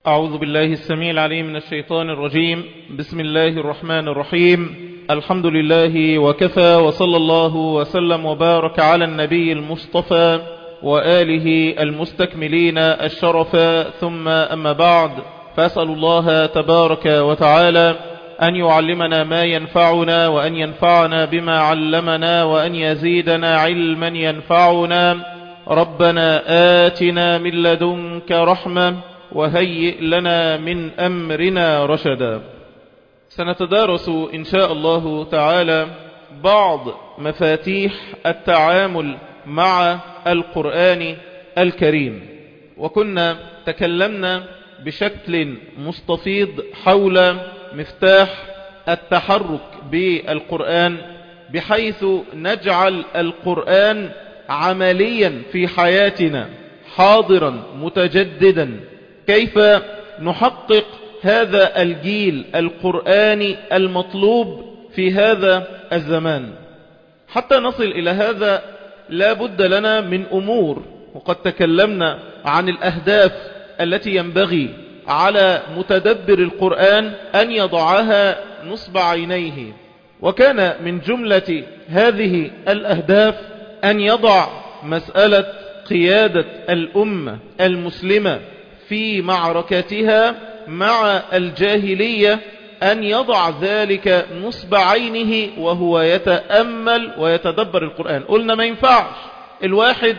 أعوذ بالله السميع العليم من الشيطان الرجيم بسم الله الرحمن الرحيم الحمد لله وكفى وصلى الله وسلم وبارك على النبي المصطفى وآله المستكملين الشرف ثم أما بعد فأسأل الله تبارك وتعالى أن يعلمنا ما ينفعنا وأن ينفعنا بما علمنا وأن يزيدنا علما ينفعنا ربنا آتنا من لدنك رحمة وهيئ لنا من أمرنا رشدا سنتدارس إن شاء الله تعالى بعض مفاتيح التعامل مع القرآن الكريم وكنا تكلمنا بشكل مستفيض حول مفتاح التحرك بالقرآن بحيث نجعل القرآن عمليا في حياتنا حاضرا متجددا كيف نحقق هذا الجيل القرآني المطلوب في هذا الزمان حتى نصل إلى هذا لا بد لنا من أمور وقد تكلمنا عن الأهداف التي ينبغي على متدبر القرآن أن يضعها نصب عينيه وكان من جملة هذه الأهداف أن يضع مسألة قيادة الأمة المسلمة في معركتها مع الجاهلية أن يضع ذلك نصب عينه وهو يتأمل ويتدبر القرآن قلنا ما ينفعش الواحد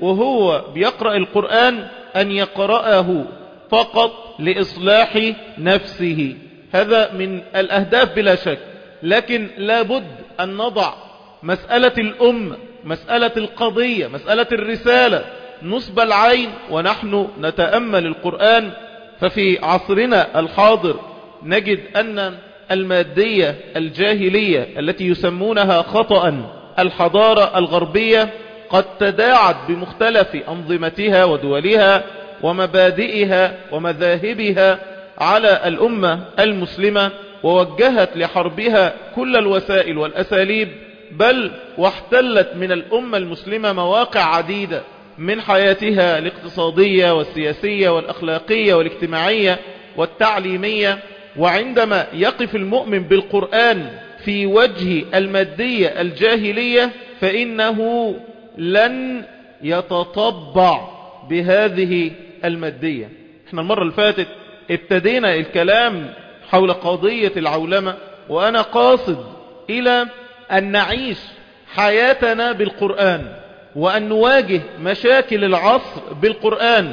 وهو بيقرأ القرآن أن يقرأه فقط لإصلاح نفسه هذا من الأهداف بلا شك لكن لابد أن نضع مسألة الأم مسألة القضية مسألة الرسالة نصب العين ونحن نتأمل القرآن ففي عصرنا الحاضر نجد أن المادية الجاهلية التي يسمونها خطأ الحضارة الغربية قد تداعت بمختلف أنظمتها ودولها ومبادئها ومذاهبها على الأمة المسلمة ووجهت لحربها كل الوسائل والأساليب بل واحتلت من الأمة المسلمة مواقع عديدة من حياتها الاقتصادية والسياسية والأخلاقية والاجتماعية والتعليمية وعندما يقف المؤمن بالقرآن في وجه المادية الجاهلية فإنه لن يتطبع بهذه المادية احنا المرة اللي فاتت ابتدينا الكلام حول قضية العولمة وأنا قاصد إلى أن نعيش حياتنا بالقرآن وأن نواجه مشاكل العصر بالقرآن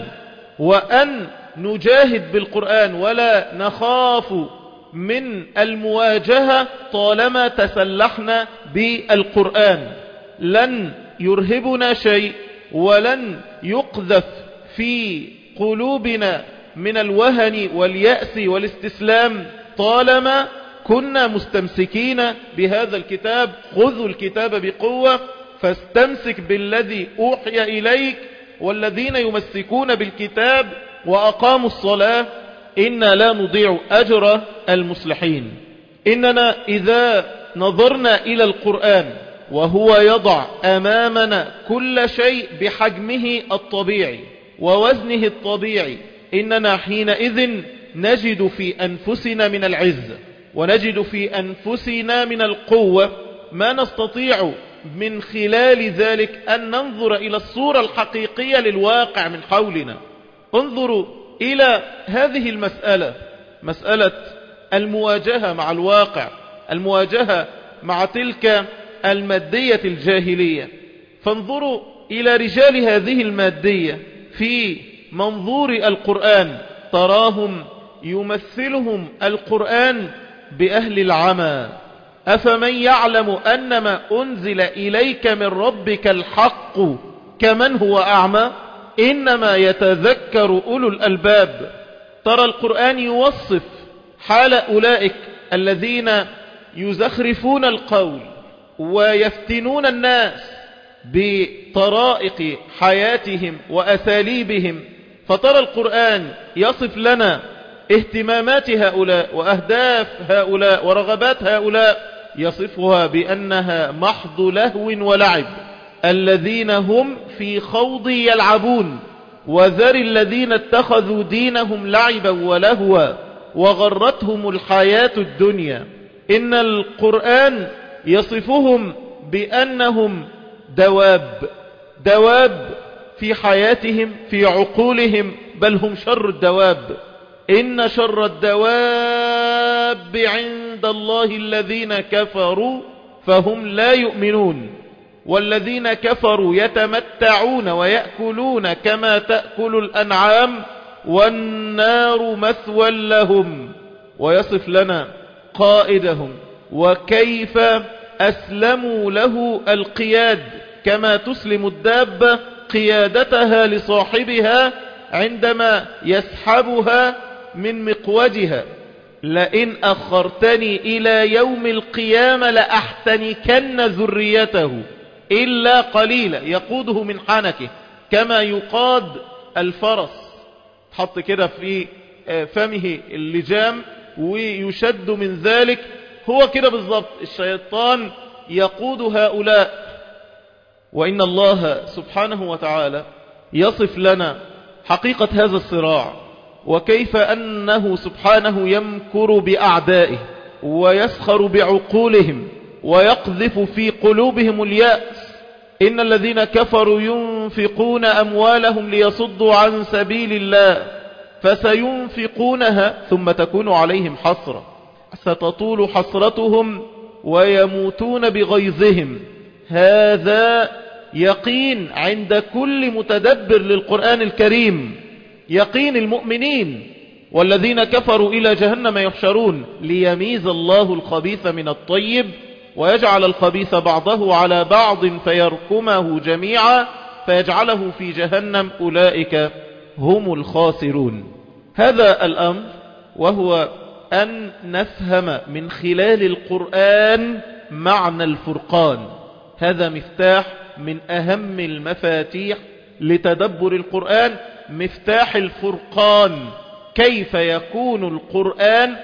وأن نجاهد بالقرآن ولا نخاف من المواجهة طالما تسلحنا بالقرآن لن يرهبنا شيء ولن يقذف في قلوبنا من الوهن واليأس والاستسلام طالما كنا مستمسكين بهذا الكتاب خذوا الكتاب بقوة فاستمسك بالذي أوحي إليك والذين يمسكون بالكتاب وأقاموا الصلاة إنا لا نضيع أجر المصلحين إننا إذا نظرنا إلى القرآن وهو يضع أمامنا كل شيء بحجمه الطبيعي ووزنه الطبيعي إننا حينئذ نجد في أنفسنا من العز ونجد في أنفسنا من القوة ما نستطيع من خلال ذلك أن ننظر إلى الصورة الحقيقية للواقع من حولنا انظروا إلى هذه المسألة مسألة المواجهة مع الواقع المواجهة مع تلك المادية الجاهلية فانظروا إلى رجال هذه المادية في منظور القرآن تراهم يمثلهم القرآن بأهل العمى أفمن يعلم أنما أنزل إليك من ربك الحق كمن هو أعمى إنما يتذكر أولو الألباب ترى القرآن يوصف حال أولئك الذين يزخرفون القول ويفتنون الناس بطرائق حياتهم وأساليبهم فترى القرآن يصف لنا اهتمامات هؤلاء وأهداف هؤلاء ورغبات هؤلاء يصفها بأنها محض لهو ولعب الذين هم في خوض يلعبون وذر الذين اتخذوا دينهم لعبا ولهوا وغرتهم الحياة الدنيا إن القرآن يصفهم بأنهم دواب دواب في حياتهم في عقولهم بل هم شر الدواب إن شر الدواب عند الله الذين كفروا فهم لا يؤمنون والذين كفروا يتمتعون ويأكلون كما تأكل الأنعام والنار مثوى لهم ويصف لنا قائدهم وكيف أسلموا له القياد كما تسلم الدابة قيادتها لصاحبها عندما يسحبها من مقودها لئن أخرتني إلى يوم القيامة لأحتنكن ذريته إلا قليلا يقوده من حنكه كما يقاد الفرس حط كده في فمه اللجام ويشد من ذلك هو كده بالضبط الشيطان يقود هؤلاء وإن الله سبحانه وتعالى يصف لنا حقيقة هذا الصراع وكيف أنه سبحانه يمكر بأعدائه ويسخر بعقولهم ويقذف في قلوبهم اليأس إن الذين كفروا ينفقون أموالهم ليصدوا عن سبيل الله فسينفقونها ثم تكون عليهم حسرة ستطول حسرتهم ويموتون بغيظهم هذا يقين عند كل متدبر للقرآن الكريم يقين المؤمنين والذين كفروا إلى جهنم يحشرون ليميز الله الخبيث من الطيب ويجعل الخبيث بعضه على بعض فيركمه جميعا فيجعله في جهنم أولئك هم الخاسرون هذا الأمر وهو أن نفهم من خلال القرآن معنى الفرقان هذا مفتاح من أهم المفاتيح لتدبر القرآن مفتاح الفرقان كيف يكون القرآن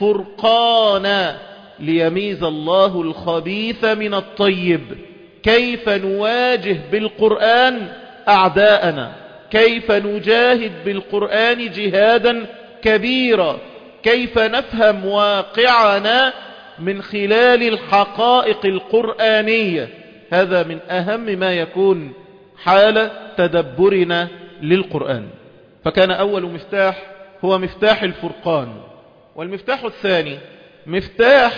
فرقانا ليميز الله الخبيث من الطيب كيف نواجه بالقرآن أعداءنا كيف نجاهد بالقرآن جهادا كبيرا كيف نفهم واقعنا من خلال الحقائق القرآنية هذا من أهم ما يكون حال تدبرنا للقرآن فكان أول مفتاح هو مفتاح الفرقان والمفتاح الثاني مفتاح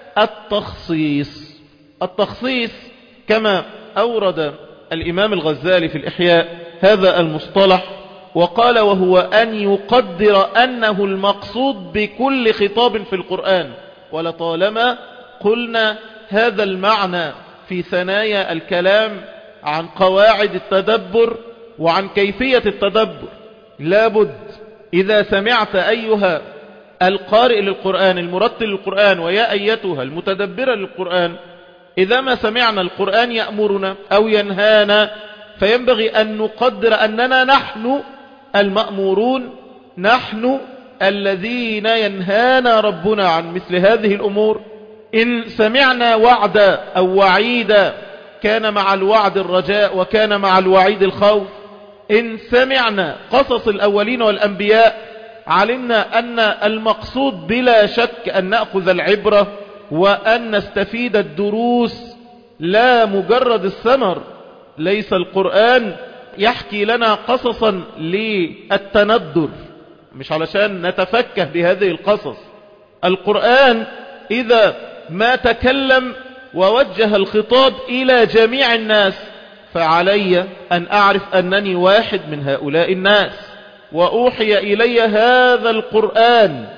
التخصيص التخصيص كما أورد الإمام الغزالي في الإحياء هذا المصطلح وقال وهو أن يقدر أنه المقصود بكل خطاب في القرآن ولطالما قلنا هذا المعنى في ثنايا الكلام عن قواعد التدبر وعن كيفية التدبر لابد إذا سمعت أيها القارئ للقرآن المرتل للقرآن ويا أيتها المتدبرة للقرآن إذا ما سمعنا القرآن يأمرنا أو ينهانا فينبغي أن نقدر أننا نحن المأمورون نحن الذين ينهانا ربنا عن مثل هذه الأمور إن سمعنا وعدا أو وعيدا كان مع الوعد الرجاء وكان مع الوعيد الخوف إن سمعنا قصص الأولين والأنبياء علمنا أن المقصود بلا شك أن نأخذ العبرة وأن نستفيد الدروس لا مجرد الثمر ليس القرآن يحكي لنا قصصا للتندر مش علشان نتفكه بهذه القصص القرآن إذا ما تكلم ووجه الخطاب إلى جميع الناس فعلي أن أعرف أنني واحد من هؤلاء الناس وأوحي إلي هذا القرآن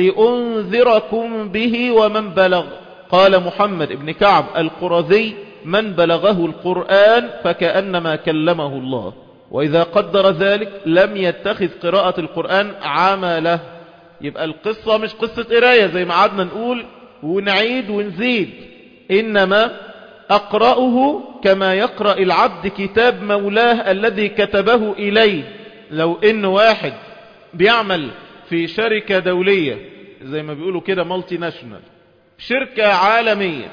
لأنذركم به ومن بلغ قال محمد بن كعب القرذي من بلغه القرآن فكأنما كلمه الله وإذا قدر ذلك لم يتخذ قراءة القرآن عمله يبقى القصة مش قصة قراية زي ما عادنا نقول ونعيد ونزيد إنما أقرأه كما يقرأ العبد كتاب مولاه الذي كتبه إليه لو إن واحد بيعمل في شركة دولية زي ما بيقولوا كده مالتي ناشونال شركة عالمية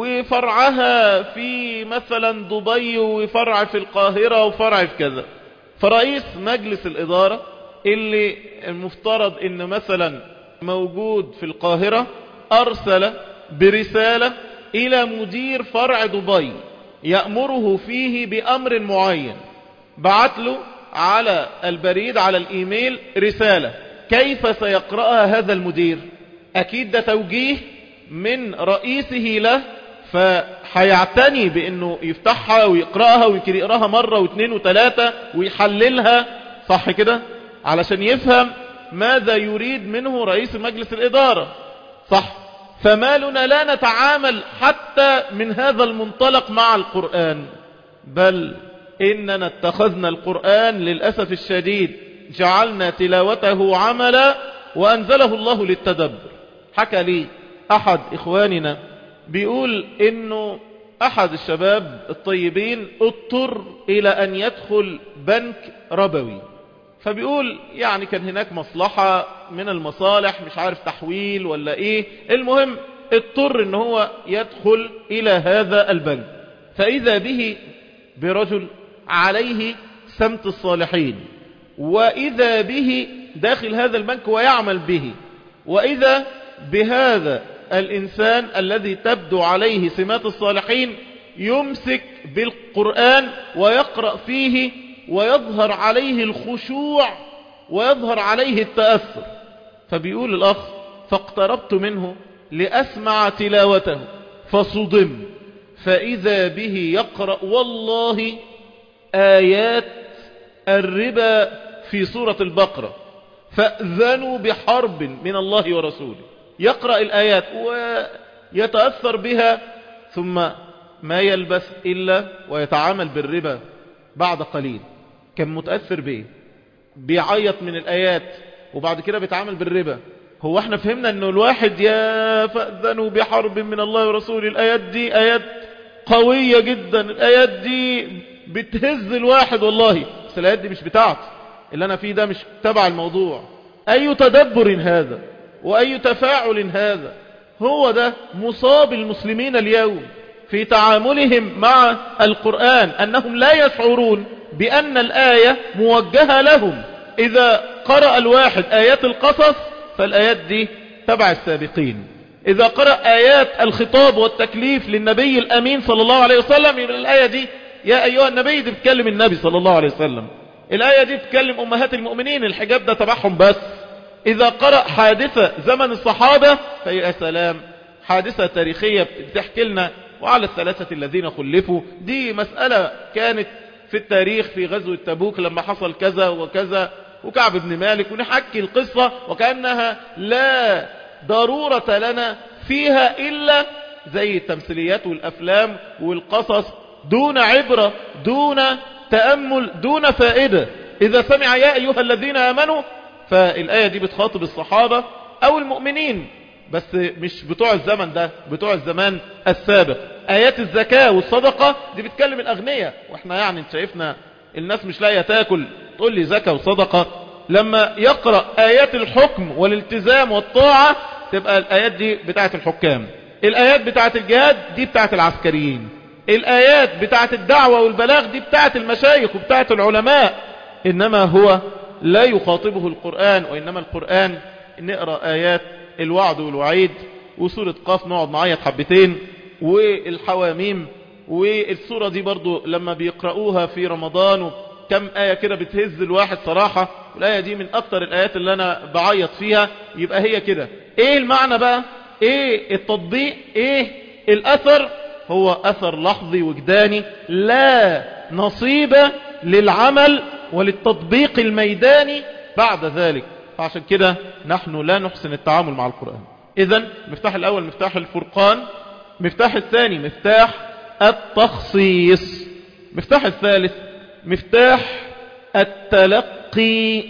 وفرعها في مثلا دبي وفرع في القاهرة وفرع في كذا فرئيس مجلس الإدارة اللي المفترض ان مثلا موجود في القاهرة أرسل برسالة إلى مدير فرع دبي يأمره فيه بأمر معين بعت له على البريد على الإيميل رسالة كيف سيقرأها هذا المدير أكيد ده توجيه من رئيسه له فهيعتني بأنه يفتحها ويقرأها ويقرأها مرة واثنين وثلاثة ويحللها صح كده علشان يفهم ماذا يريد منه رئيس مجلس الإدارة صح فما لنا لا نتعامل حتى من هذا المنطلق مع القرآن بل إننا اتخذنا القرآن للأسف الشديد جعلنا تلاوته عملا وأنزله الله للتدبر حكى لي أحد إخواننا بيقول إنه أحد الشباب الطيبين اضطر إلى أن يدخل بنك ربوي فبيقول يعني كان هناك مصلحة من المصالح مش عارف تحويل ولا ايه المهم اضطر ان هو يدخل الى هذا البنك فاذا به برجل عليه سمت الصالحين واذا به داخل هذا البنك ويعمل به واذا بهذا الانسان الذي تبدو عليه سمات الصالحين يمسك بالقرآن ويقرأ فيه ويظهر عليه الخشوع ويظهر عليه التأثر فبيقول الأخ فاقتربت منه لأسمع تلاوته فصدم فإذا به يقرأ والله آيات الربا في سورة البقرة فأذنوا بحرب من الله ورسوله يقرأ الآيات ويتأثر بها ثم ما يلبث إلا ويتعامل بالربا بعد قليل كان متأثر بيه بيعيط من الآيات وبعد كده بيتعامل بالربا هو احنا فهمنا انه الواحد يا فأذنوا بحرب من الله ورسوله الآيات دي آيات قوية جدا الآيات دي بتهز الواحد والله بس الآيات دي مش بتاعتي اللي أنا فيه ده مش تبع الموضوع أي تدبر هذا وأي تفاعل هذا هو ده مصاب المسلمين اليوم في تعاملهم مع القرآن أنهم لا يشعرون بأن الآية موجهة لهم إذا قرأ الواحد آيات القصص فالآيات دي تبع السابقين إذا قرأ آيات الخطاب والتكليف للنبي الأمين صلى الله عليه وسلم يبقى الآية دي يا أيها النبي دي بتكلم النبي صلى الله عليه وسلم الآية دي بتكلم أمهات المؤمنين الحجاب ده تبعهم بس إذا قرأ حادثة زمن الصحابة فيا سلام حادثة تاريخية بتحكي لنا وعلى الثلاثة الذين خلفوا دي مسألة كانت في التاريخ في غزوة تبوك لما حصل كذا وكذا وكعب بن مالك ونحكي القصة وكأنها لا ضرورة لنا فيها إلا زي التمثيليات والأفلام والقصص دون عبرة دون تأمل دون فائدة إذا سمع يا أيها الذين آمنوا فالآية دي بتخاطب الصحابة أو المؤمنين بس مش بتوع الزمن ده بتوع الزمان السابق آيات الزكاة والصدقة دي بتكلم الأغنياء وإحنا يعني شايفنا الناس مش لاقيه تاكل تقول لي زكاة وصدقة لما يقرأ آيات الحكم والالتزام والطاعة تبقى الآيات دي بتاعت الحكام الآيات بتاعت الجهاد دي بتاعت العسكريين الآيات بتاعت الدعوة والبلاغ دي بتاعت المشايخ وبتاعت العلماء إنما هو لا يخاطبه القرآن وإنما القرآن نقرأ آيات الوعد والوعيد وسورة قاف نقعد نعيط حبتين والحواميم والسورة دي برضو لما بيقرأوها في رمضان كم آية كده بتهز الواحد صراحة والآية دي من أكتر الآيات اللي أنا بعيط فيها يبقى هي كده إيه المعنى بقى إيه التطبيق إيه الأثر هو أثر لحظي وجداني لا نصيب للعمل وللتطبيق الميداني بعد ذلك فعشان كده نحن لا نحسن التعامل مع القرآن إذا مفتاح الأول مفتاح الفرقان مفتاح الثاني مفتاح التخصيص مفتاح الثالث مفتاح التلقي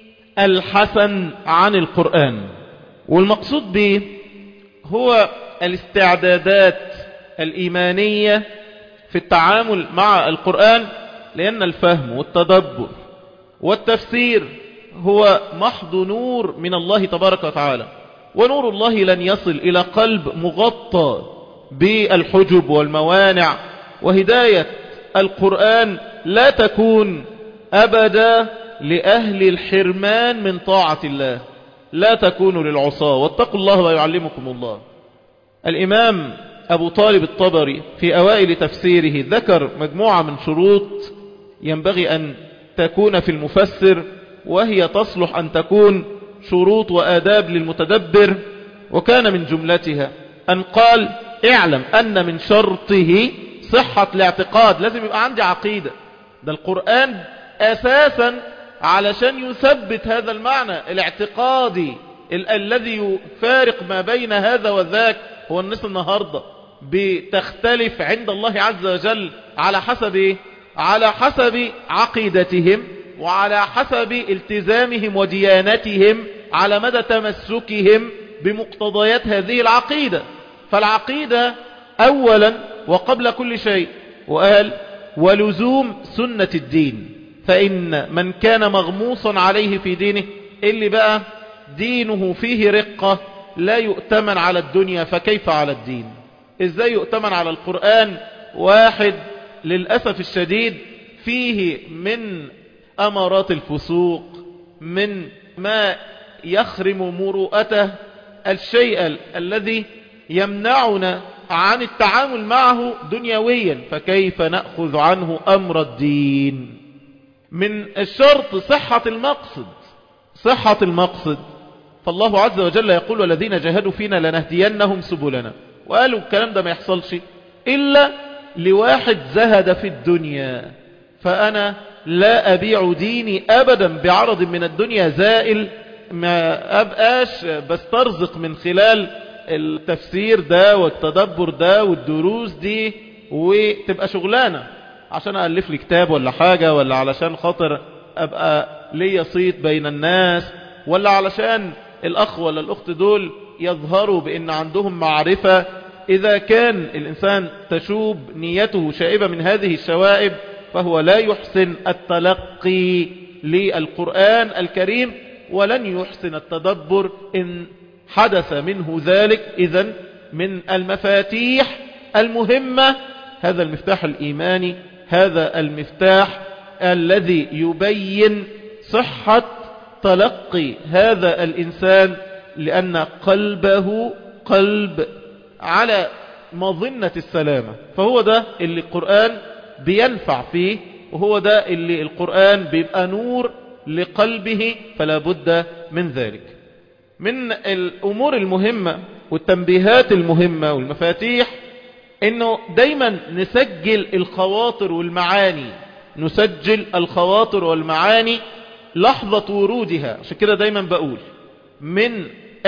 الحسن عن القرآن والمقصود به هو الاستعدادات الإيمانية في التعامل مع القرآن لأن الفهم والتدبر والتفسير هو محض نور من الله تبارك وتعالى ونور الله لن يصل إلى قلب مغطى بالحجب والموانع وهداية القرآن لا تكون أبدا لأهل الحرمان من طاعة الله لا تكونوا للعصاة واتقوا الله ويعلمكم الله الإمام أبو طالب الطبري في أوائل تفسيره ذكر مجموعة من شروط ينبغي أن تكون في المفسر وهي تصلح أن تكون شروط وآداب للمتدبر وكان من جملتها أن قال اعلم أن من شرطه صحة الاعتقاد لازم يبقى عندي عقيدة ده القرآن أساسا علشان يثبت هذا المعنى الاعتقادي ال الذي يفارق ما بين هذا وذاك هو الناس النهاردة بتختلف عند الله عز وجل على حسب إيه؟ على حسب عقيدتهم وعلى حسب التزامهم وديانتهم على مدى تمسكهم بمقتضيات هذه العقيدة فالعقيدة أولا وقبل كل شيء وقال ولزوم سنة الدين فإن من كان مغموصا عليه في دينه اللي بقى دينه فيه رقة لا يؤتمن على الدنيا فكيف على الدين ازاي يؤتمن على القرآن واحد للأسف الشديد فيه من أمارات الفسوق من ما يخرم مروءته الشيء الذي يمنعنا عن التعامل معه دنيويا فكيف نأخذ عنه أمر الدين من الشرط صحة المقصد صحة المقصد فالله عز وجل يقول والذين جاهدوا فينا لنهدينهم سبلنا وقالوا الكلام ده ما يحصلش إلا لواحد زهد في الدنيا فأنا لا أبيع ديني أبدا بعرض من الدنيا زائل ما أبقاش بسترزق من خلال التفسير ده والتدبر ده والدروس دي وتبقى شغلانة عشان ألف لي كتاب ولا حاجة ولا علشان خاطر أبقى ليا صيت بين الناس ولا علشان الأخ ولا الأخت دول يظهروا بأن عندهم معرفة إذا كان الإنسان تشوب نيته شائبة من هذه الشوائب فهو لا يحسن التلقي للقرآن الكريم ولن يحسن التدبر إن حدث منه ذلك إذا من المفاتيح المهمة هذا المفتاح الإيماني هذا المفتاح الذي يبين صحة تلقي هذا الإنسان لأن قلبه قلب على مظنة السلامة فهو ده اللي القرآن بينفع فيه وهو ده اللي القرآن بيبقى نور لقلبه فلا بد من ذلك من الأمور المهمة والتنبيهات المهمة والمفاتيح انه دايما نسجل الخواطر والمعاني نسجل الخواطر والمعاني لحظة ورودها عشان كده دايما بقول من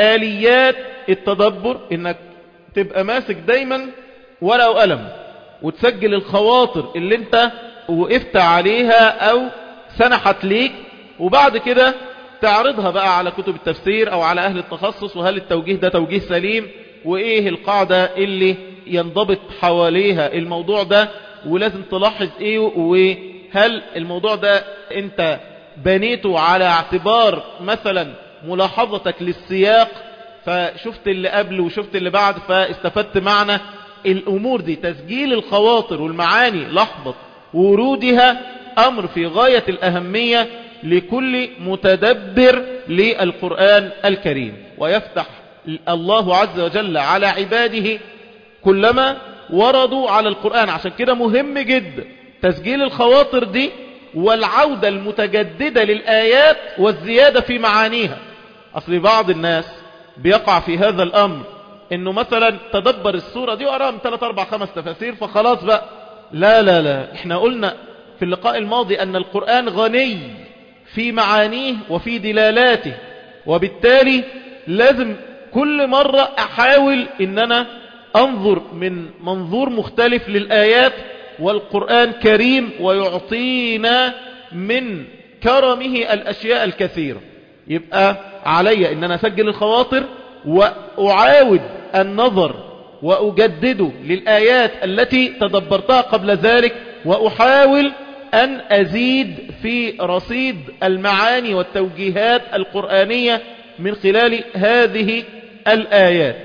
آليات التدبر انك تبقى ماسك دايما ورقة وقلم وتسجل الخواطر اللي انت وقفت عليها او سنحت ليك وبعد كده تعرضها بقى على كتب التفسير او على اهل التخصص وهل التوجيه ده توجيه سليم وايه القاعدة اللي ينضبط حواليها الموضوع ده ولازم تلاحظ ايه وهل الموضوع ده انت بنيته على اعتبار مثلا ملاحظتك للسياق فشفت اللي قبل وشفت اللي بعد فاستفدت معنى الامور دي تسجيل الخواطر والمعاني لحظة ورودها امر في غاية الاهمية لكل متدبر للقرآن الكريم ويفتح الله عز وجل على عباده كلما وردوا على القرآن عشان كده مهم جدا تسجيل الخواطر دي والعودة المتجددة للآيات والزيادة في معانيها أصل بعض الناس بيقع في هذا الأمر انه مثلا تدبر السورة دي وقراها من 3 4 5 تفاسير فخلاص بقى لا لا لا احنا قلنا في اللقاء الماضي ان القرآن غني في معانيه وفي دلالاته وبالتالي لازم كل مرة احاول ان انا انظر من منظور مختلف للآيات والقرآن كريم ويعطينا من كرمه الأشياء الكثيرة يبقى علي ان انا اسجل الخواطر واعاود النظر واجدده للآيات التي تدبرتها قبل ذلك واحاول ان ازيد في رصيد المعاني والتوجيهات القرآنية من خلال هذه الآيات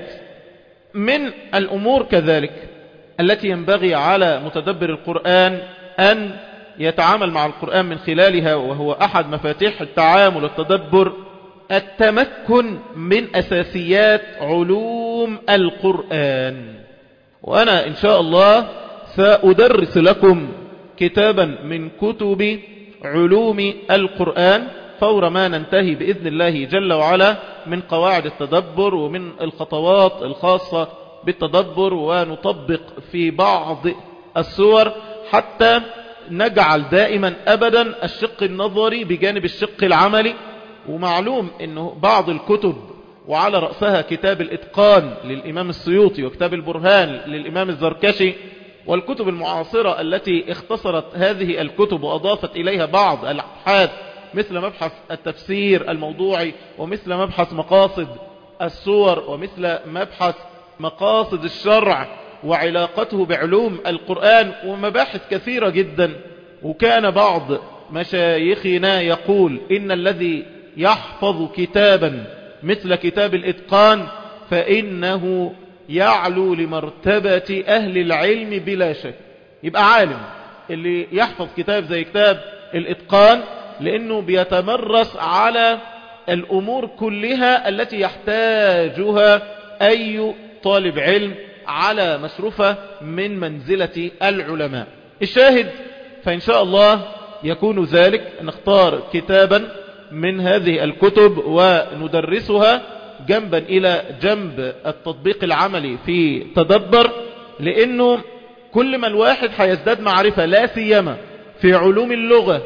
من الأمور كذلك التي ينبغي على متدبر القرآن أن يتعامل مع القرآن من خلالها وهو أحد مفاتيح التعامل والتدبر التمكن من أساسيات علوم القرآن وأنا إن شاء الله سأدرس لكم كتابا من كتب علوم القرآن فور ما ننتهي بإذن الله جل وعلا من قواعد التدبر ومن الخطوات الخاصة بالتدبر ونطبق في بعض السور حتى نجعل دائما أبدا الشق النظري بجانب الشق العملي ومعلوم أنه بعض الكتب وعلى رأسها كتاب الإتقان للإمام السيوطي وكتاب البرهان للإمام الزركشي والكتب المعاصرة التي اختصرت هذه الكتب وأضافت إليها بعض الأبحاث مثل مبحث التفسير الموضوعي ومثل مبحث مقاصد السور ومثل مبحث مقاصد الشرع وعلاقته بعلوم القرآن ومباحث كثيرة جدا وكان بعض مشايخنا يقول إن الذي يحفظ كتابا مثل كتاب الإتقان فإنه يعلو لمرتبة أهل العلم بلا شك يبقى عالم اللي يحفظ كتاب زي كتاب الإتقان لأنه بيتمرس على الأمور كلها التي يحتاجها أي طالب علم على مشرفة من منزلة العلماء الشاهد فإن شاء الله يكون ذلك نختار كتابا من هذه الكتب وندرسها جنبا إلى جنب التطبيق العملي في تدبر لأنه كل ما الواحد هيزداد معرفة لا سيما في علوم اللغة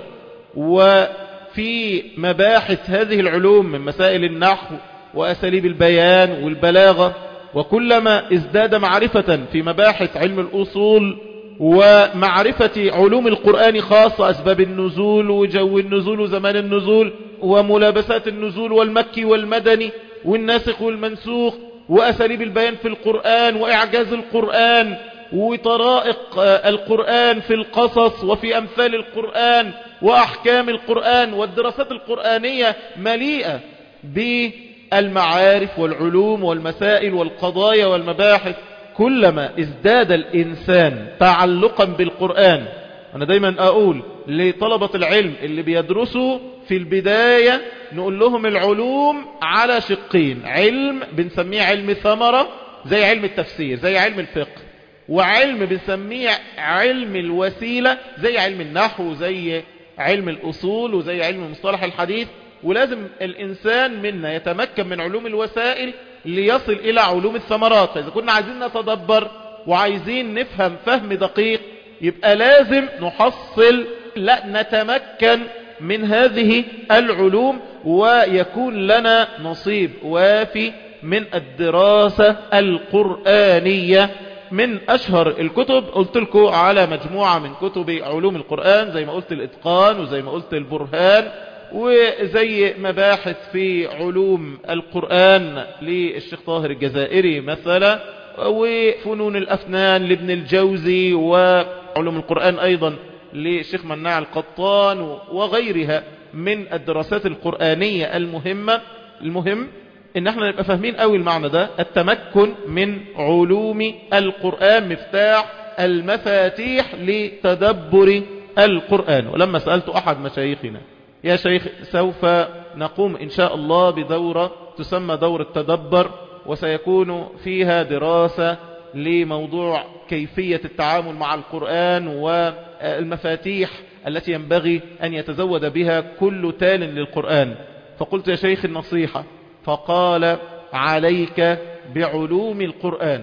وفي مباحث هذه العلوم من مسائل النحو وأساليب البيان والبلاغة وكلما ازداد معرفة في مباحث علم الأصول ومعرفة علوم القرآن خاصة أسباب النزول وجو النزول وزمان النزول وملابسات النزول والمكي والمدني والناسخ والمنسوخ وأساليب البيان في القرآن وإعجاز القرآن وطرائق القرآن في القصص وفي أمثال القرآن وأحكام القرآن والدراسات القرآنية مليئة بالمعارف والعلوم والمسائل والقضايا والمباحث كلما ازداد الإنسان تعلقا بالقرآن أنا دايما أقول لطلبة العلم اللي بيدرسوا في البداية نقول لهم العلوم على شقين علم بنسميه علم ثمرة زي علم التفسير زي علم الفقه وعلم بنسميه علم الوسيلة زي علم النحو زي علم الأصول وزي علم مصطلح الحديث ولازم الإنسان منا يتمكن من علوم الوسائل ليصل إلى علوم الثمرات فإذا كنا عايزين نتدبر وعايزين نفهم فهم دقيق يبقى لازم نحصل لا نتمكن من هذه العلوم ويكون لنا نصيب وافي من الدراسة القرآنية من أشهر الكتب قلت لكم على مجموعة من كتب علوم القرآن زي ما قلت الإتقان وزي ما قلت البرهان وزي مباحث في علوم القرآن للشيخ طاهر الجزائري مثلا وفنون الأفنان لابن الجوزي وعلوم القرآن أيضا للشيخ مناع القطان وغيرها من الدراسات القرآنية المهمة المهم ان احنا نبقى فاهمين قوي المعنى ده التمكن من علوم القرآن مفتاح المفاتيح لتدبر القرآن ولما سألت أحد مشايخنا يا شيخ سوف نقوم إن شاء الله بدورة تسمى دورة تدبر وسيكون فيها دراسة لموضوع كيفية التعامل مع القرآن والمفاتيح التي ينبغي أن يتزود بها كل تال للقرآن فقلت يا شيخ النصيحة فقال عليك بعلوم القرآن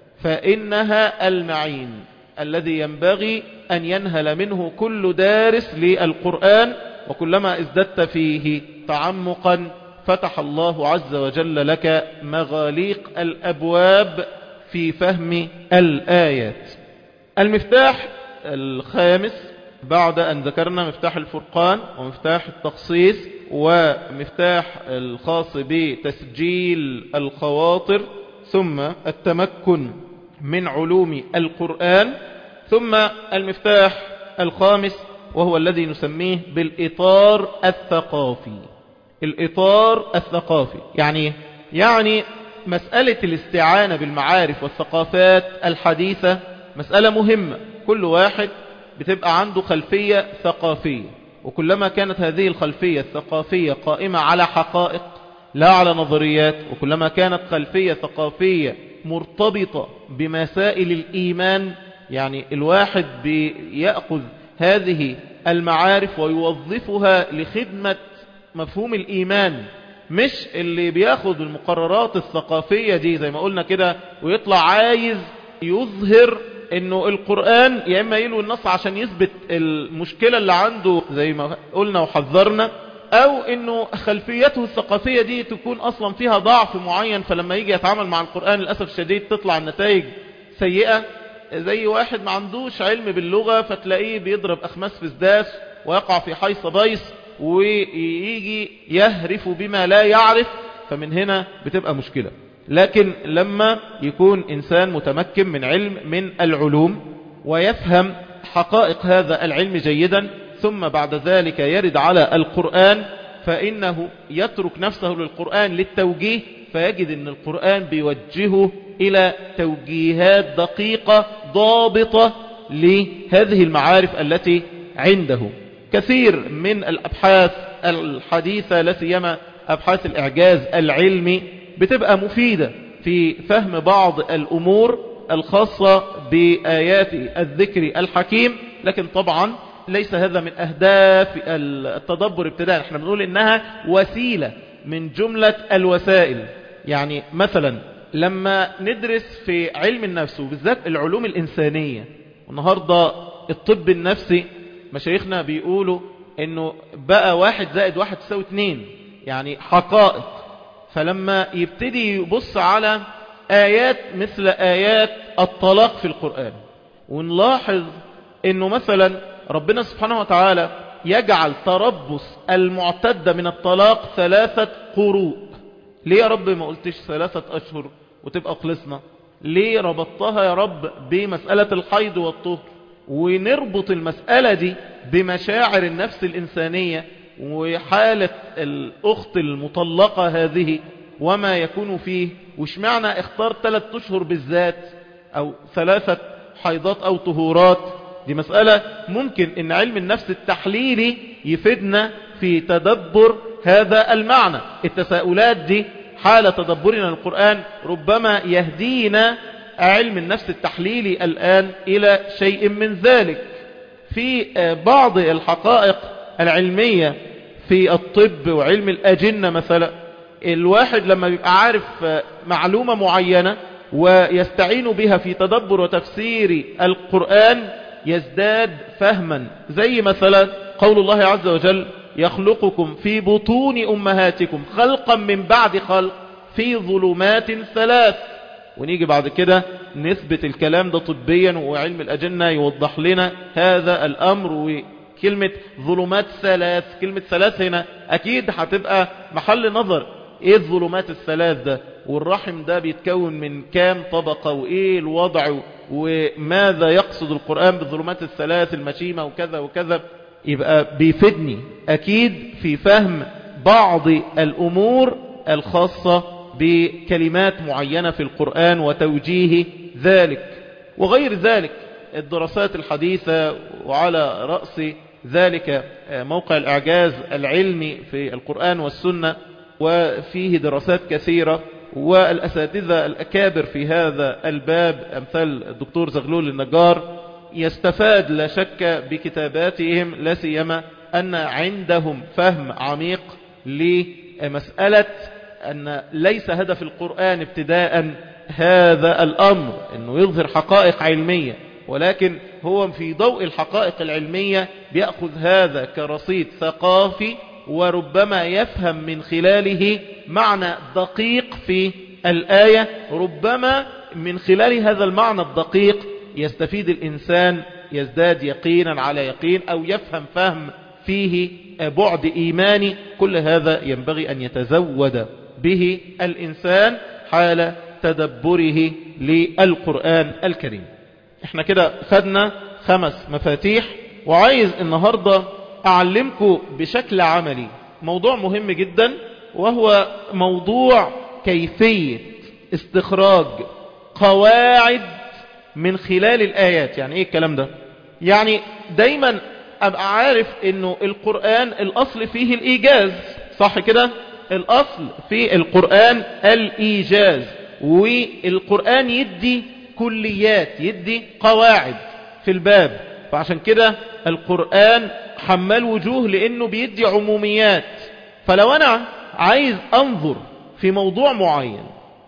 فإنها المعين الذي ينبغي أن ينهل منه كل دارس للقرآن وكلما ازددت فيه تعمقا فتح الله عز وجل لك مغاليق الأبواب في فهم الآيات المفتاح الخامس بعد أن ذكرنا مفتاح الفرقان ومفتاح التخصيص ومفتاح الخاص بتسجيل الخواطر ثم التمكن من علوم القرآن ثم المفتاح الخامس وهو الذي نسميه بالإطار الثقافي الإطار الثقافي يعني يعني مسألة الاستعانة بالمعارف والثقافات الحديثة مسألة مهمة كل واحد بتبقى عنده خلفية ثقافية وكلما كانت هذه الخلفية الثقافية قائمة على حقائق لا على نظريات وكلما كانت خلفية ثقافية مرتبطة بمسائل الإيمان يعني الواحد بيأخذ هذه المعارف ويوظفها لخدمة مفهوم الإيمان مش اللي بياخد المقررات الثقافية دي زي ما قلنا كده ويطلع عايز يظهر انه القرآن يا اما يلو النص عشان يثبت المشكلة اللي عنده زي ما قلنا وحذرنا او انه خلفيته الثقافية دي تكون اصلا فيها ضعف معين فلما يجي يتعامل مع القرآن للأسف الشديد تطلع النتائج سيئة زي واحد ما عندوش علم باللغة فتلاقيه بيضرب اخماس في سداس ويقع في حيص بيص ويجي يهرف بما لا يعرف فمن هنا بتبقى مشكلة لكن لما يكون إنسان متمكن من علم من العلوم ويفهم حقائق هذا العلم جيدا ثم بعد ذلك يرد على القرآن فإنه يترك نفسه للقرآن للتوجيه فيجد أن القرآن بيوجهه إلى توجيهات دقيقة ضابطة لهذه المعارف التي عنده كثير من الأبحاث الحديثة لسيما أبحاث الإعجاز العلمي بتبقى مفيدة في فهم بعض الأمور الخاصة بآيات الذكر الحكيم لكن طبعا ليس هذا من أهداف التدبر ابتداء احنا بنقول إنها وسيلة من جملة الوسائل يعني مثلا لما ندرس في علم النفس وبالذات العلوم الإنسانية النهاردة الطب النفسي مشايخنا بيقولوا انه بقى واحد زائد واحد تساوي اتنين يعني حقائق فلما يبتدي يبص على آيات مثل آيات الطلاق في القرآن ونلاحظ انه مثلا ربنا سبحانه وتعالى يجعل تربص المعتدة من الطلاق ثلاثة قروء ليه يا رب ما قلتش ثلاثة أشهر وتبقى خلصنا ليه ربطتها يا رب بمسألة الحيض والطهر ونربط المسألة دي بمشاعر النفس الإنسانية وحالة الأخت المطلقة هذه وما يكون فيه وش معنى اختار ثلاثة أشهر بالذات أو ثلاثة حيضات أو طهورات دي مسألة ممكن ان علم النفس التحليلي يفيدنا في تدبر هذا المعنى التساؤلات دي حال تدبرنا للقرآن ربما يهدينا علم النفس التحليلي الآن إلى شيء من ذلك في بعض الحقائق العلمية في الطب وعلم الأجنة مثلا الواحد لما بيبقى عارف معلومة معينة ويستعين بها في تدبر وتفسير القرآن يزداد فهما زي مثلا قول الله عز وجل يخلقكم في بطون أمهاتكم خلقا من بعد خلق في ظلمات ثلاث ونيجي بعد كده نثبت الكلام ده طبيا وعلم الأجنة يوضح لنا هذا الأمر وكلمة ظلمات ثلاث كلمة ثلاث هنا أكيد هتبقى محل نظر ايه الظلمات الثلاث ده والرحم ده بيتكون من كام طبقة وايه الوضع وماذا يقصد القرآن بالظلمات الثلاث المشيمة وكذا وكذا يبقى بيفيدني أكيد في فهم بعض الأمور الخاصة بكلمات معينة في القرآن وتوجيه ذلك وغير ذلك الدراسات الحديثة وعلى رأس ذلك موقع الإعجاز العلمي في القرآن والسنة وفيه دراسات كثيرة والأساتذة الأكابر في هذا الباب أمثال الدكتور زغلول النجار يستفاد لا شك بكتاباتهم لا سيما أن عندهم فهم عميق لمسألة أن ليس هدف القرآن ابتداء هذا الأمر أنه يظهر حقائق علمية ولكن هو في ضوء الحقائق العلمية بيأخذ هذا كرصيد ثقافي وربما يفهم من خلاله معنى دقيق في الآية ربما من خلال هذا المعنى الدقيق يستفيد الإنسان يزداد يقينا على يقين أو يفهم فهم فيه بعد إيماني كل هذا ينبغي أن يتزود به الإنسان حال تدبره للقرآن الكريم احنا كده خدنا خمس مفاتيح وعايز النهاردة أعلمكم بشكل عملي موضوع مهم جدا وهو موضوع كيفية استخراج قواعد من خلال الآيات يعني ايه الكلام ده يعني دايما ابقى عارف انه القرآن الاصل فيه الايجاز صح كده الاصل في القرآن الايجاز والقرآن يدي كليات يدي قواعد في الباب فعشان كده القرآن حمال وجوه لانه بيدي عموميات فلو انا عايز انظر في موضوع معين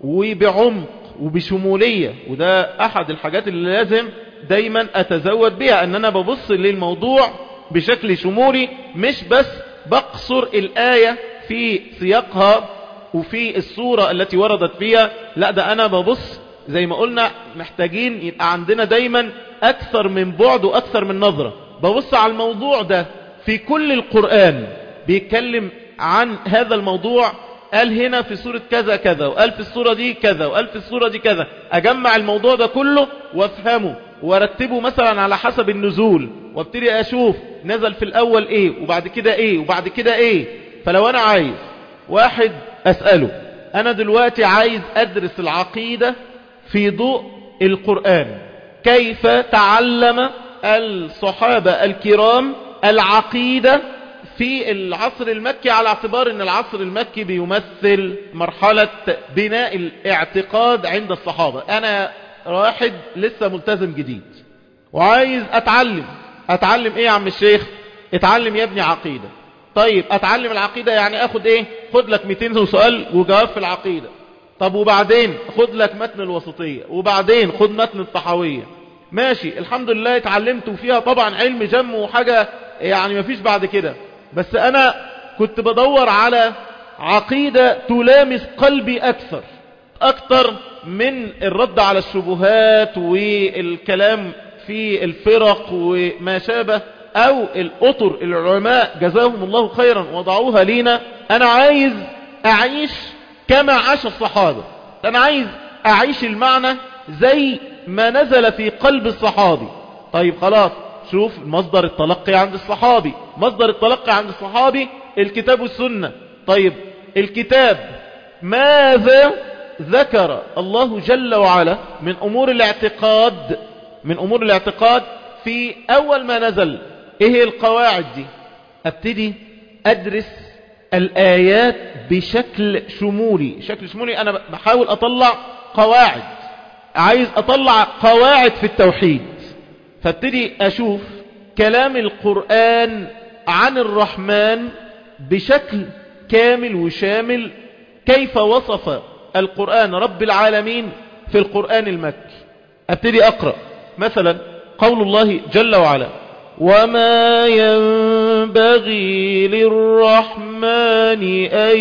وبعمق وبشمولية وده احد الحاجات اللي لازم دايما اتزود بها ان انا ببص للموضوع بشكل شمولي مش بس بقصر الآية في سياقها وفي الصورة التي وردت فيها لا ده انا ببص زي ما قلنا محتاجين يبقى عندنا دايما اكثر من بعد واكثر من نظرة ببص على الموضوع ده في كل القرآن بيتكلم عن هذا الموضوع قال هنا في سورة كذا كذا وقال في السورة دي كذا وقال في السورة دي كذا اجمع الموضوع ده كله وافهمه وارتبه مثلا على حسب النزول وابتدي اشوف نزل في الاول ايه وبعد كده ايه وبعد كده ايه فلو انا عايز واحد اسأله انا دلوقتي عايز ادرس العقيدة في ضوء القرآن كيف تعلم الصحابة الكرام العقيدة في العصر المكي على اعتبار ان العصر المكي بيمثل مرحلة بناء الاعتقاد عند الصحابة انا واحد لسه ملتزم جديد وعايز اتعلم اتعلم ايه يا عم الشيخ اتعلم يا ابني عقيدة طيب اتعلم العقيدة يعني اخد ايه خد لك 200 سؤال وجواب في العقيدة طب وبعدين خد لك متن الوسطية وبعدين خد متن الطحاوية ماشي الحمد لله اتعلمت وفيها طبعا علم جم وحاجة يعني مفيش بعد كده بس انا كنت بدور على عقيدة تلامس قلبي اكثر اكثر من الرد على الشبهات والكلام في الفرق وما شابه او الاطر العلماء جزاهم الله خيرا وضعوها لينا انا عايز اعيش كما عاش الصحابة انا عايز اعيش المعنى زي ما نزل في قلب الصحابي طيب خلاص شوف مصدر التلقي عند الصحابي مصدر التلقي عند الصحابي الكتاب والسنة طيب الكتاب ماذا ذكر الله جل وعلا من أمور الاعتقاد من أمور الاعتقاد في أول ما نزل إيه هي القواعد دي أبتدي أدرس الآيات بشكل شمولي شكل شمولي أنا بحاول أطلع قواعد عايز أطلع قواعد في التوحيد فابتدي أشوف كلام القرآن عن الرحمن بشكل كامل وشامل كيف وصف القرآن رب العالمين في القرآن المكي ابتدي أقرأ مثلا قول الله جل وعلا وما ينبغي للرحمن أن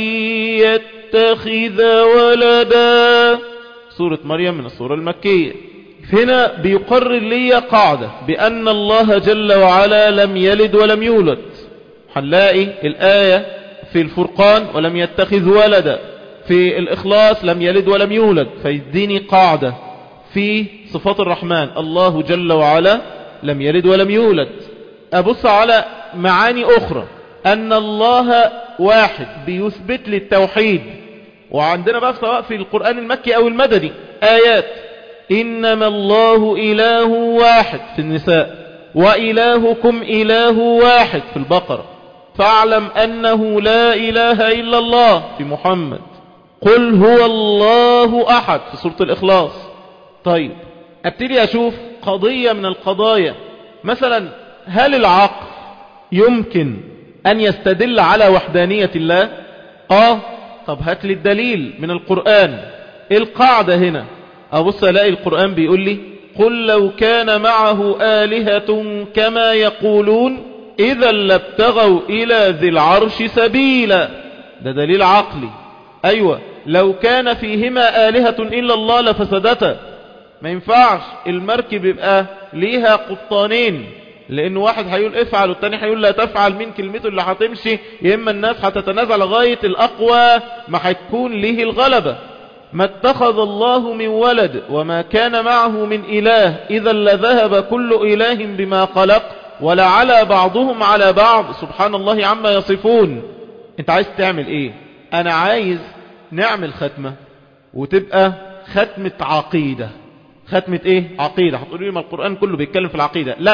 يتخذ ولدا سورة مريم من السورة المكية هنا بيقرر لي قاعدة بأن الله جل وعلا لم يلد ولم يولد هنلاقي الآية في الفرقان ولم يتخذ ولدا في الإخلاص لم يلد ولم يولد فيديني قاعدة في صفات الرحمن الله جل وعلا لم يلد ولم يولد أبص على معاني أخرى أن الله واحد بيثبت لي التوحيد وعندنا بقى سواء في القرآن المكي أو المدني آيات إنما الله إله واحد في النساء وإلهكم إله واحد في البقرة فاعلم أنه لا إله إلا الله في محمد قل هو الله أحد في سورة الإخلاص طيب ابتدي أشوف قضية من القضايا مثلا هل العقل يمكن أن يستدل على وحدانية الله آه طب هات لي الدليل من القرآن القاعدة هنا أبص ألاقي القرآن بيقول لي قل لو كان معه آلهة كما يقولون إذا لابتغوا إلى ذي العرش سبيلا ده دليل عقلي أيوة لو كان فيهما آلهة إلا الله لفسدتا ما ينفعش المركب يبقى ليها قبطانين لأن واحد هيقول افعل والتاني هيقول لا تفعل مين كلمته اللي هتمشي يا إما الناس هتتنازع لغاية الأقوى ما هتكون ليه الغلبة ما اتخذ الله من ولد وما كان معه من إله إذا لذهب كل إله بما خلق ولعلى بعضهم على بعض سبحان الله عما يصفون انت عايز تعمل ايه انا عايز نعمل ختمة وتبقى ختمة عقيدة ختمة ايه عقيدة هتقولوا لي ما القرآن كله بيتكلم في العقيدة لا لا لا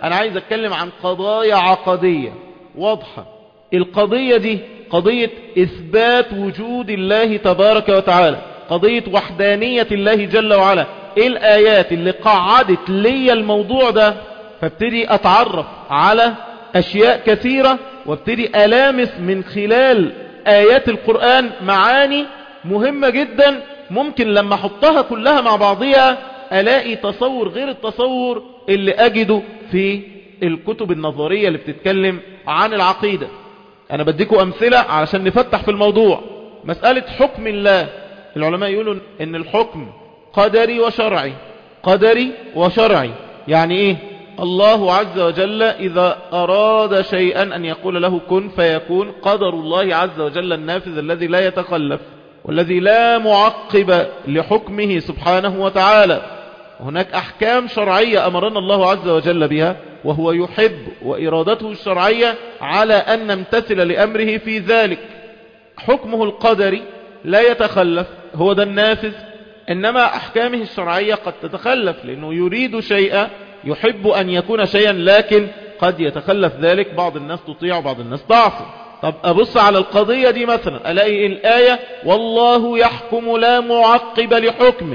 أنا عايز أتكلم عن قضايا عقدية واضحة القضية دي قضية إثبات وجود الله تبارك وتعالى قضية وحدانية الله جل وعلا إيه الآيات اللي قعدت لي الموضوع ده فابتدي أتعرف على أشياء كثيرة وابتدي ألامس من خلال آيات القرآن معاني مهمة جدا ممكن لما أحطها كلها مع بعضها ألاقي تصور غير التصور اللي أجده في الكتب النظرية اللي بتتكلم عن العقيدة أنا بديكم أمثلة علشان نفتح في الموضوع مسألة حكم الله العلماء يقولوا إن الحكم قدري وشرعي قدري وشرعي يعني إيه الله عز وجل إذا أراد شيئا أن يقول له كن فيكون قدر الله عز وجل النافذ الذي لا يتخلف والذي لا معقب لحكمه سبحانه وتعالى هناك أحكام شرعية أمرنا الله عز وجل بها وهو يحب وإرادته الشرعية على أن نمتثل لأمره في ذلك حكمه القدري لا يتخلف هو ده النافذ إنما أحكامه الشرعية قد تتخلف لأنه يريد شيئا يحب أن يكون شيئا لكن قد يتخلف ذلك بعض الناس تطيع وبعض الناس تعصي طب أبص على القضية دي مثلا ألاقي الآية والله يحكم لا معقب لحكمه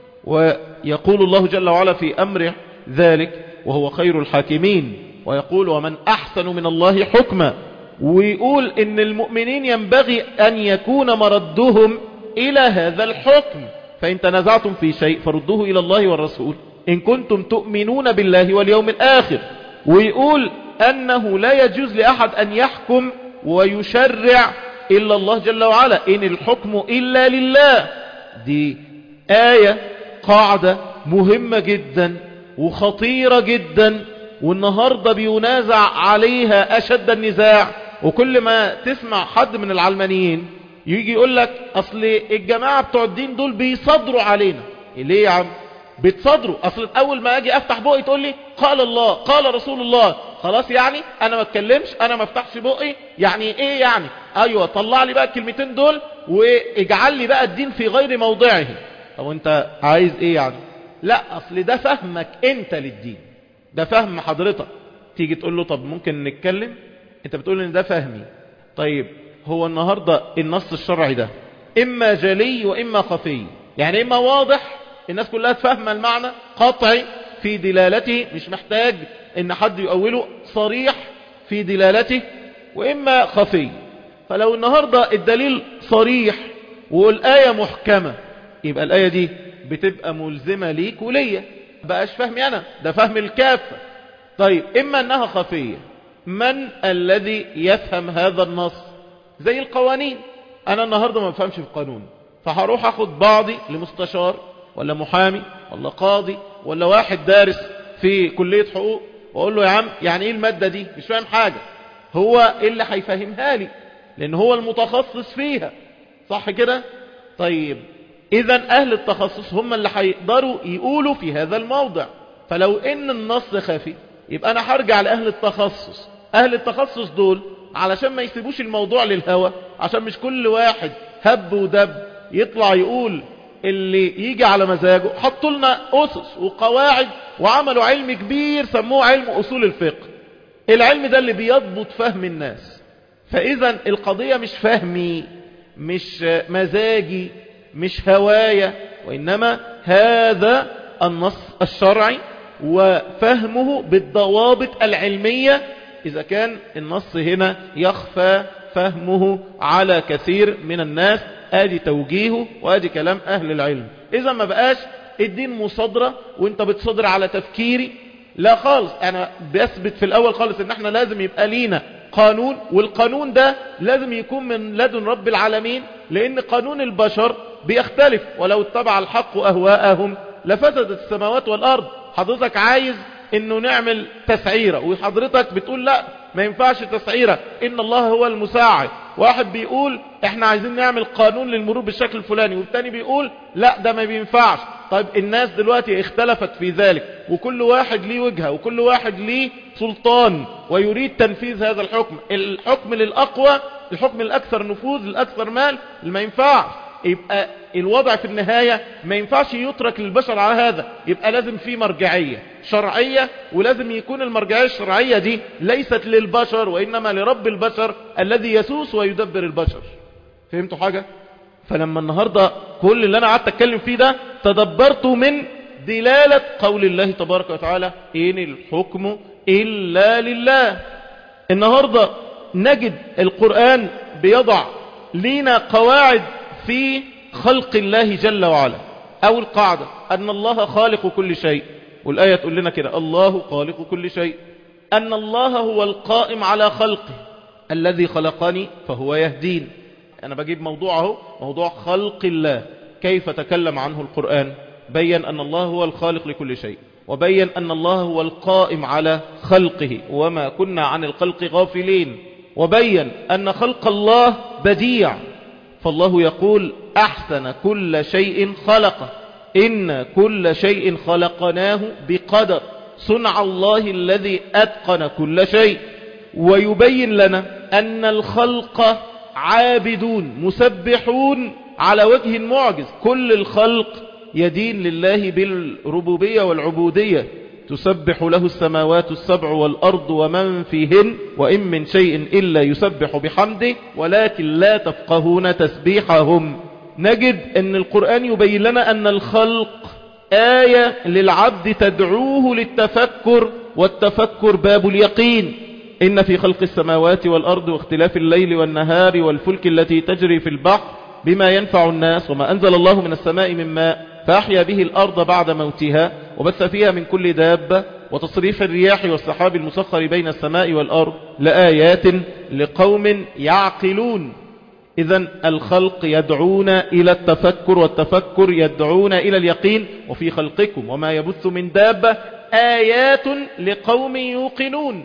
ويقول الله جل وعلا في أمره ذلك وهو خير الحاكمين ويقول ومن أحسن من الله حكما ويقول إن المؤمنين ينبغي أن يكون مردهم إلى هذا الحكم فإن تنازعتم في شيء فردوه إلى الله والرسول إن كنتم تؤمنون بالله واليوم الآخر ويقول أنه لا يجوز لأحد أن يحكم ويشرع إلا الله جل وعلا إن الحكم إلا لله دي آية قاعدة مهمة جدا وخطيرة جدا والنهاردة بينازع عليها أشد النزاع وكل ما تسمع حد من العلمانيين يجي يقول لك أصل الجماعة بتوع الدين دول بيصدروا علينا ليه يا عم بتصدروا اصل اول ما اجي افتح بقي تقول لي قال الله قال رسول الله خلاص يعني انا ما اتكلمش انا ما افتحش بقي يعني ايه يعني ايوه طلع لي بقى الكلمتين دول واجعل لي بقى الدين في غير موضعه طب انت عايز ايه يعني لا اصل ده فهمك انت للدين ده فهم حضرتك تيجي تقول له طب ممكن نتكلم انت بتقول ان ده فهمي طيب هو النهاردة النص الشرعي ده اما جلي واما خفي يعني اما واضح الناس كلها تفهم المعنى قطعي في دلالته مش محتاج ان حد يؤوله صريح في دلالته واما خفي فلو النهاردة الدليل صريح والآية محكمة يبقى الآية دي بتبقى ملزمة ليك وليا بقاش فهمي أنا ده فهم الكافة طيب إما أنها خفية من الذي يفهم هذا النص زي القوانين أنا النهاردة ما بفهمش في القانون فهروح أخد بعضي لمستشار ولا محامي ولا قاضي ولا واحد دارس في كلية حقوق واقول له يا عم يعني ايه المادة دي مش فاهم حاجة هو اللي هيفهمها لي لان هو المتخصص فيها صح كده طيب اذا اهل التخصص هم اللي هيقدروا يقولوا في هذا الموضع فلو ان النص خفي يبقى انا هرجع لاهل التخصص اهل التخصص دول علشان ما يسيبوش الموضوع للهوى عشان مش كل واحد هب ودب يطلع يقول اللي يجي على مزاجه حطوا لنا أسس وقواعد وعملوا علم كبير سموه علم أصول الفقه العلم ده اللي بيضبط فهم الناس فإذا القضية مش فهمي مش مزاجي مش هواية وإنما هذا النص الشرعي وفهمه بالضوابط العلمية إذا كان النص هنا يخفى فهمه على كثير من الناس ادي توجيهه وادي كلام اهل العلم اذا ما بقاش الدين مصادرة وانت بتصدر على تفكيري لا خالص انا بثبت في الاول خالص ان احنا لازم يبقى لينا قانون والقانون ده لازم يكون من لدن رب العالمين لان قانون البشر بيختلف ولو اتبع الحق اهواءهم لفسدت السماوات والارض حضرتك عايز انه نعمل تسعيرة وحضرتك بتقول لا ما ينفعش تسعيرة ان الله هو المساعد واحد بيقول احنا عايزين نعمل قانون للمرور بالشكل الفلاني والتاني بيقول لا ده ما بينفعش طيب الناس دلوقتي اختلفت في ذلك وكل واحد ليه وجهة وكل واحد ليه سلطان ويريد تنفيذ هذا الحكم الحكم للأقوى الحكم الأكثر نفوذ الأكثر مال اللي ما ينفعش يبقى الوضع في النهاية ما ينفعش يترك للبشر على هذا يبقى لازم في مرجعية شرعية ولازم يكون المرجعية الشرعية دي ليست للبشر وإنما لرب البشر الذي يسوس ويدبر البشر فهمتوا حاجة؟ فلما النهاردة كل اللي أنا قعدت أتكلم فيه ده تدبرته من دلالة قول الله تبارك وتعالى إن الحكم إلا لله النهاردة نجد القرآن بيضع لينا قواعد في خلق الله جل وعلا أول قاعدة أن الله خالق كل شيء والآية تقول لنا كده الله خالق كل شيء أن الله هو القائم على خلقه الذي خلقني فهو يهدين أنا بجيب موضوعه موضوع خلق الله كيف تكلم عنه القرآن بين أن الله هو الخالق لكل شيء وبين أن الله هو القائم على خلقه وما كنا عن الخلق غافلين وبين أن خلق الله بديع فالله يقول أحسن كل شيء خلقه إن كل شيء خلقناه بقدر صنع الله الذي أتقن كل شيء ويبين لنا أن الخلق عابدون مسبحون على وجه معجز كل الخلق يدين لله بالربوبية والعبودية تسبح له السماوات السبع والأرض ومن فيهن وإن من شيء إلا يسبح بحمده ولكن لا تفقهون تسبيحهم نجد أن القرآن يبين لنا أن الخلق آية للعبد تدعوه للتفكر والتفكر باب اليقين إن في خلق السماوات والأرض واختلاف الليل والنهار والفلك التي تجري في البحر بما ينفع الناس وما أنزل الله من السماء من ماء فأحيا به الأرض بعد موتها وبث فيها من كل دابة وتصريف الرياح والسحاب المسخر بين السماء والأرض لآيات لقوم يعقلون إذا الخلق يدعون إلى التفكر والتفكر يدعون إلى اليقين وفي خلقكم وما يبث من دابة آيات لقوم يوقنون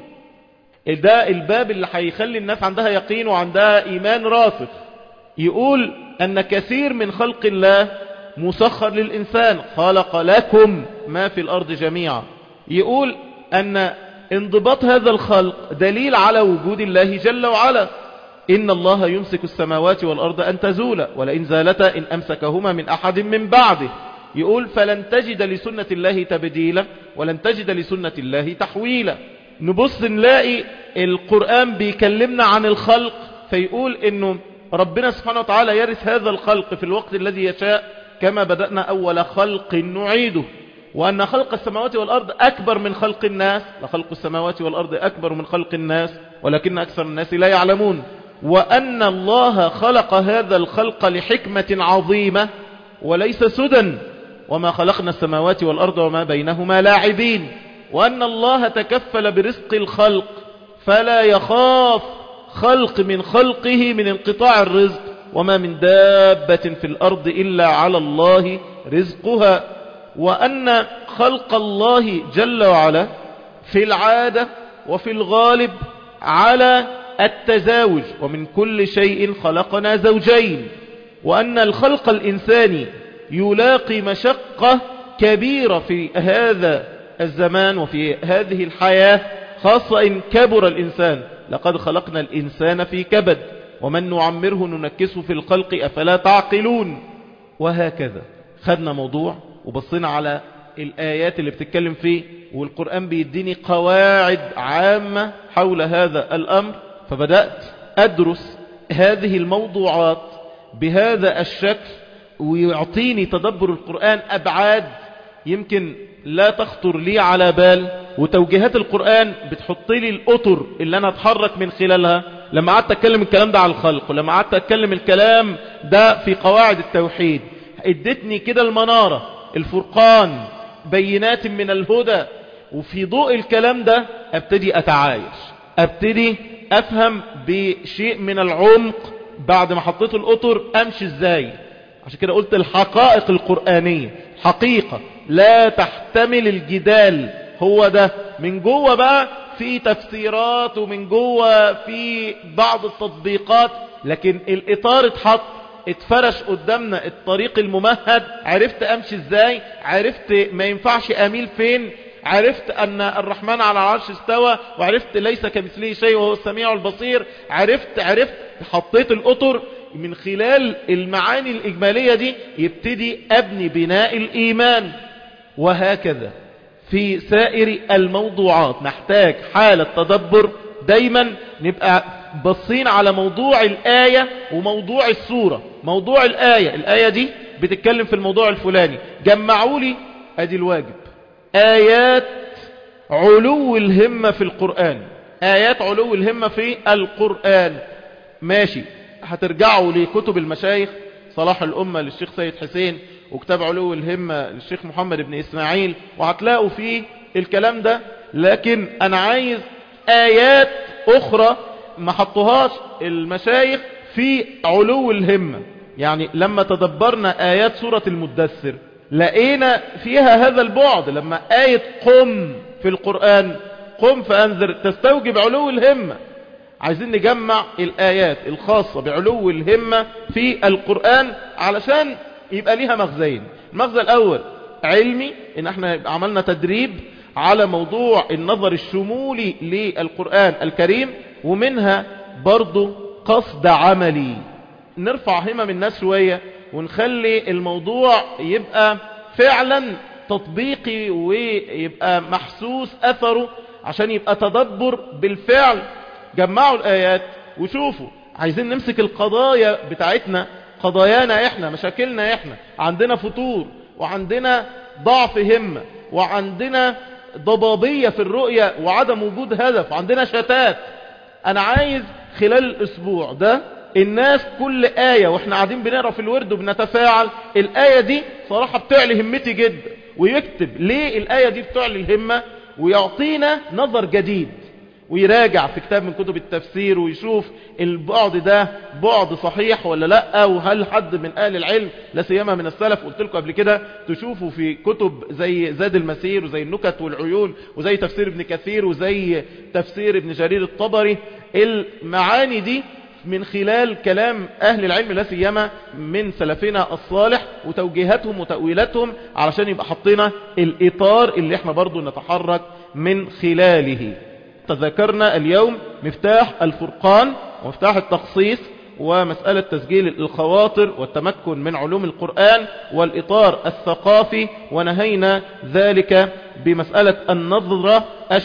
ده الباب اللي هيخلي الناس عندها يقين وعندها إيمان راسخ يقول أن كثير من خلق الله مسخر للإنسان خلق لكم ما في الأرض جميعا يقول أن انضباط هذا الخلق دليل على وجود الله جل وعلا إن الله يمسك السماوات والأرض أن تزولا ولئن زالتا إن أمسكهما من أحد من بعده يقول فلن تجد لسنة الله تبديلا ولن تجد لسنة الله تحويلا نبص نلاقي القرآن بيكلمنا عن الخلق فيقول إنه ربنا سبحانه وتعالى يرث هذا الخلق في الوقت الذي يشاء كما بدأنا أول خلق نعيده وأن خلق السماوات والأرض أكبر من خلق الناس لخلق السماوات والأرض أكبر من خلق الناس ولكن أكثر الناس لا يعلمون وأن الله خلق هذا الخلق لحكمة عظيمة وليس سدى وما خلقنا السماوات والأرض وما بينهما لاعبين وأن الله تكفل برزق الخلق فلا يخاف خلق من خلقه من انقطاع الرزق وما من دابة في الأرض إلا على الله رزقها وأن خلق الله جل وعلا في العادة وفي الغالب على التزاوج ومن كل شيء خلقنا زوجين وأن الخلق الإنساني يلاقي مشقة كبيرة في هذا الزمان وفي هذه الحياة خاصة إن كبر الإنسان لقد خلقنا الإنسان في كبد ومن نعمره ننكسه في الخلق أفلا تعقلون وهكذا خدنا موضوع وبصينا على الآيات اللي بتتكلم فيه والقرآن بيديني قواعد عامة حول هذا الأمر فبدأت أدرس هذه الموضوعات بهذا الشكل ويعطيني تدبر القرآن أبعاد يمكن لا تخطر لي على بال وتوجيهات القرآن بتحط لي الأطر اللي أنا أتحرك من خلالها لما قعدت أتكلم الكلام ده على الخلق ولما قعدت أتكلم الكلام ده في قواعد التوحيد ادتني كده المنارة الفرقان بينات من الهدى وفي ضوء الكلام ده ابتدي أتعايش ابتدي أفهم بشيء من العمق بعد ما حطيت الأطر أمشي ازاي عشان كده قلت الحقائق القرآنية حقيقة لا تحتمل الجدال هو ده من جوه بقى في تفسيرات ومن جوه في بعض التطبيقات لكن الإطار اتحط اتفرش قدامنا الطريق الممهد عرفت امشي ازاي عرفت ما ينفعش اميل فين عرفت ان الرحمن على العرش استوى وعرفت ليس كمثله شيء وهو السميع البصير عرفت عرفت حطيت القطر من خلال المعاني الإجمالية دي يبتدي أبني بناء الإيمان وهكذا في سائر الموضوعات نحتاج حالة تدبر دايما نبقى بصين على موضوع الآية وموضوع السورة موضوع الآية الآية دي بتتكلم في الموضوع الفلاني جمعوا لي ادي الواجب آيات علو الهمة في القرآن آيات علو الهمة في القرآن ماشي هترجعوا لكتب المشايخ صلاح الأمة للشيخ سيد حسين وكتاب علو الهمة للشيخ محمد بن إسماعيل وهتلاقوا فيه الكلام ده لكن أنا عايز آيات أخرى ما حطوهاش المشايخ في علو الهمة يعني لما تدبرنا آيات سورة المدثر لقينا فيها هذا البعد لما آية قم في القرآن قم فأنذر تستوجب علو الهمة عايزين نجمع الآيات الخاصة بعلو الهمة في القرآن علشان يبقى ليها مغزين المغزى الأول علمي ان احنا عملنا تدريب على موضوع النظر الشمولي للقرآن الكريم ومنها برضو قصد عملي نرفع همم الناس شوية ونخلي الموضوع يبقى فعلا تطبيقي ويبقى محسوس أثره عشان يبقى تدبر بالفعل جمعوا الآيات وشوفوا عايزين نمسك القضايا بتاعتنا قضايانا احنا مشاكلنا احنا عندنا فتور وعندنا ضعف همة وعندنا ضبابية في الرؤية وعدم وجود هدف وعندنا شتات انا عايز خلال الاسبوع ده الناس كل آية واحنا قاعدين بنقرأ في الورد وبنتفاعل الآية دي صراحة بتعلي همتي جدا ويكتب ليه الآية دي بتعلي الهمة ويعطينا نظر جديد ويراجع في كتاب من كتب التفسير ويشوف البعد ده بعد صحيح ولا لا وهل حد من اهل العلم لا سيما من السلف قلت لكم قبل كده تشوفوا في كتب زي زاد المسير وزي النكت والعيون وزي تفسير ابن كثير وزي تفسير ابن جرير الطبري المعاني دي من خلال كلام أهل العلم لا سيما من سلفنا الصالح وتوجيهاتهم وتأويلاتهم علشان يبقى حطينا الإطار اللي احنا برضو نتحرك من خلاله تذكرنا اليوم مفتاح الفرقان ومفتاح التخصيص ومسألة تسجيل الخواطر والتمكن من علوم القرآن والإطار الثقافي ونهينا ذلك بمسألة النظرة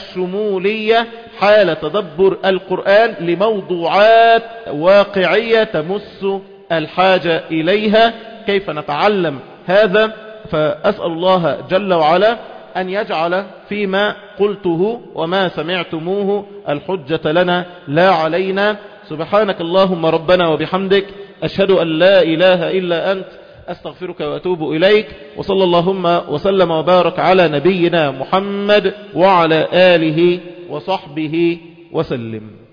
الشمولية حال تدبر القرآن لموضوعات واقعية تمس الحاجة إليها كيف نتعلم هذا فأسأل الله جل وعلا أن يجعل فيما قلته وما سمعتموه الحجة لنا لا علينا سبحانك اللهم ربنا وبحمدك أشهد أن لا إله إلا أنت أستغفرك وأتوب إليك وصلى اللهم وسلم وبارك على نبينا محمد وعلى آله وصحبه وسلم